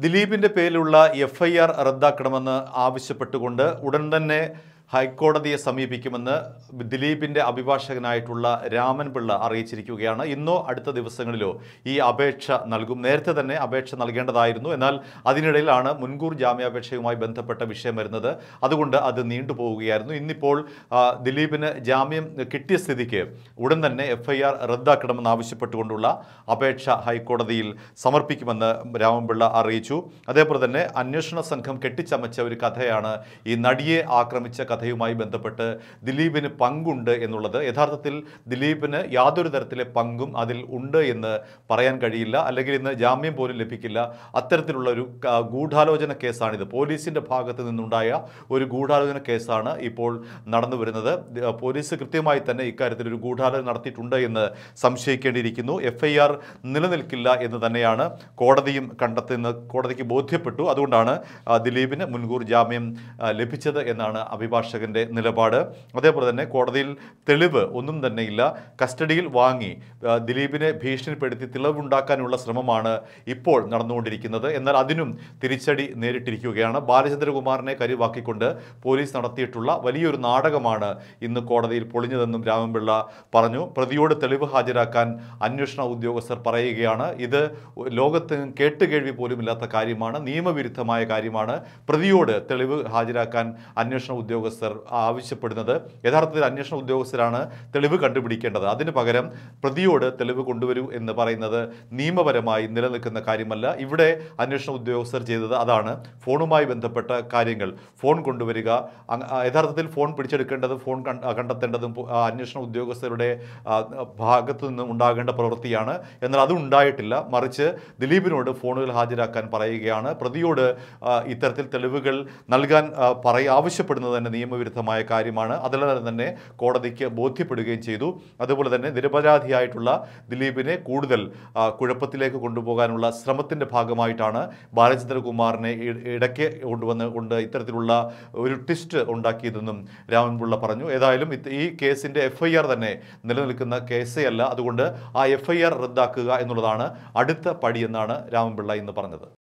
ദിലീപിന്റെ പേരിലുള്ള F I R റദ്ദാക്കണമെന്ന് ആവശ്യപ്പെട്ടുകൊണ്ട് ഉടൻ തന്നെ ഹൈക്കോടതിയെ സമീപിക്കുമെന്ന് ദിലീപിന്റെ അഭിഭാഷകനായിട്ടുള്ള രാമൻ പിള്ള അറിയിച്ചിരിക്കുകയാണ് ഇന്നോ അടുത്ത ദിവസങ്ങളിലോ ഈ അപേക്ഷ നൽകും നേരത്തെ തന്നെ അപേക്ഷ നൽകേണ്ടതായിരുന്നു എന്നാൽ അതിനിടയിലാണ് മുൻകൂർ ജാമ്യാപേക്ഷയുമായി ബന്ധപ്പെട്ട വിഷയം വരുന്നത് അതുകൊണ്ട് അത് നീണ്ടുപോവുകയായിരുന്നു ഇന്നിപ്പോൾ ആ, ദിലീപിന് ജാമ്യം കിട്ടിയ സ്ഥിതിക്ക് ഉടൻ തന്നെ എഫ് ഐ ആർ റദ്ദാക്കണമെന്ന് ആവശ്യപ്പെട്ടുകൊണ്ടുള്ള അപേക്ഷ ഹൈക്കോടതിയിൽ സമർപ്പിക്കുമെന്ന് രാമൻപിള്ള അറിയിച്ചു അതേപോലെ തന്നെ അന്വേഷണ സംഘം കെട്ടിച്ചമച്ച ഒരു കഥയാണ് ഈ നടിയെ ആക്രമിച്ച കഥയുമായി ബന്ധപ്പെട്ട് ദിലീപിന് പങ്കുണ്ട് എന്നുള്ളത് യഥാർത്ഥത്തിൽ ദിലീപിന് യാതൊരു തരത്തിലെ പങ്കും അതിൽ ഉണ്ട് എന്ന് പറയാൻ കഴിയില്ല അല്ലെങ്കിൽ ഇന്ന് ജാമ്യം പോലും ലഭിക്കില്ല അത്തരത്തിലുള്ള ഒരു ക- ഗൂഢാലോചന കേസാണിത് പോലീസിന്റെ ഭാഗത്ത് നിന്നുണ്ടായ ഒരു ഗൂഢാലോചന കേസാണ് ഇപ്പോൾ നടന്നു വരുന്നത് ദ- പോലീസ് കൃത്യമായി തന്നെ ഇക്കാര്യത്തിൽ ഒരു ഗൂഢാലോചന നടത്തിയിട്ടുണ്ട് എന്ന് സംശയിക്കേണ്ടിയിരിക്കുന്നു എഫ് ഐ ആർ നിലനിൽക്കില്ല എന്ന് തന്നെയാണ് കോടതിയും കണ്ടെത്തുന്ന കോടതിക്ക് ബോധ്യപ്പെട്ടു അതുകൊണ്ടാണ് ആ, ദിലീപിന് മുൻകൂർ ജാമ്യം ആ, ലഭിച്ചത് എന്നാണ് അഭിഭാഷകന്റെ നിലപാട് അതേപോലെ തന്നെ കോടതിയിൽ തെളിവ് ഒന്നും തന്നെയില്ല കസ്റ്റഡിയിൽ വാങ്ങി ആ, ദിലീപിനെ ഭീഷണിപ്പെടുത്തി തെളിവുണ്ടാക്കാനുള്ള ശ്രമമാണ് ഇപ്പോൾ നടന്നുകൊണ്ടിരിക്കുന്നത് എന്നാൽ അതിനും തിരിച്ചടി നേരിട്ടിരിക്കുകയാണ് ബാലചന്ദ്രകുമാറിനെ കരുവാക്കിക്കൊണ്ട് പോലീസ് നടത്തിയിട്ടുള്ള വലിയൊരു നാടകമാണ് ഇന്ന് കോടതിയിൽ പൊളിഞ്ഞതെന്നും രാമൻപിള്ള പറഞ്ഞു പ്രതിയോട് തെളിവ് ഹാജരാക്കാൻ അന്വേഷണ ഉദ്യോഗസ്ഥർ പറയുകയാണ് ഇത് ലോകത്ത് കേട്ടുകേൾവി പോലുമില്ലാത്ത കാര്യമാണ് നിയമവിരുദ്ധമായ കാര്യമാണ് പ്രതിയോട് തെളിവ് ഹാജരാക്കാൻ അന്വേഷണ ഉദ്യോഗസ്ഥർ ആവശ്യപ്പെടുന്നത് യഥാർത്ഥത്തിൽ അന്വേഷണ ഉദ്യോഗസ്ഥരാണ് തെളിവ് കണ്ടുപിടിക്കേണ്ടത് അതിന് പകരം പ്രതിയോട് തെളിവ് കൊണ്ടുവരൂ എന്ന് പറയുന്നത് നിയമപരമായി നിലനിൽക്കുന്ന കാര്യമല്ല ഇവിടെ അന്വേഷണ ഉദ്യോഗസ്ഥർ ചെയ്തത് അതാണ് ഫോണുമായി ബന്ധപ്പെട്ട കാര്യങ്ങൾ ഫോൺ കൊണ്ടുവരിക അങ്- ആ, യഥാർത്ഥത്തിൽ ഫോൺ പിടിച്ചെടുക്കേണ്ടത് ഫോൺ കണ്ട- കണ്ടെത്തേണ്ടതും പോ- ആ, അന്വേഷണ ഉദ്യോഗസ്ഥരുടെ ആ, ഭാഗത്തു നിന്നും ഉണ്ടാകേണ്ട പ്രവൃത്തിയാണ് എന്നാൽ അത് ഉണ്ടായിട്ടില്ല മറിച്ച് ദിലീപിനോട് ഫോണുകൾ ഹാജരാക്കാൻ പറയുകയാണ് പ്രതിയോട് ആ, ഇത്തരത്തിൽ തെളിവുകൾ നൽകാൻ ആ, പറയ ആവശ്യപ്പെടുന്നത് തന്നെ നിയമവിരുദ്ധമായ കാര്യമാണ് അതല്ലാതെ തന്നെ കോടതിക്ക് ബോധ്യപ്പെടുകയും ചെയ്തു അതുപോലെ തന്നെ നിരപരാധിയായിട്ടുള്ള ദിലീപിനെ കൂടുതൽ ആ, കുഴപ്പത്തിലേക്ക് കൊണ്ടുപോകാനുള്ള ശ്രമത്തിന്റെ ഭാഗമായിട്ടാണ് ബാലചന്ദ്രകുമാറിനെ ഇ- ഇടയ്ക്ക് കൊണ്ടുവന്ന് കൊണ്ട് ഇത്തരത്തിലുള്ള ഒരു ട്വിസ്റ്റ് ഉണ്ടാക്കിയതെന്നും രാമൻപിള്ള പറഞ്ഞു ഏതായാലും ഇത് ഈ കേസിന്റെ എഫ് ഐ ആർ തന്നെ നിലനിൽക്കുന്ന കേസേ അല്ല അതുകൊണ്ട് ആ എഫ് ഐ ആർ റദ്ദാക്കുക എന്നുള്ളതാണ് അടുത്ത പടി എന്നാണ് രാമൻപിള്ള ഇന്ന് പറഞ്ഞത്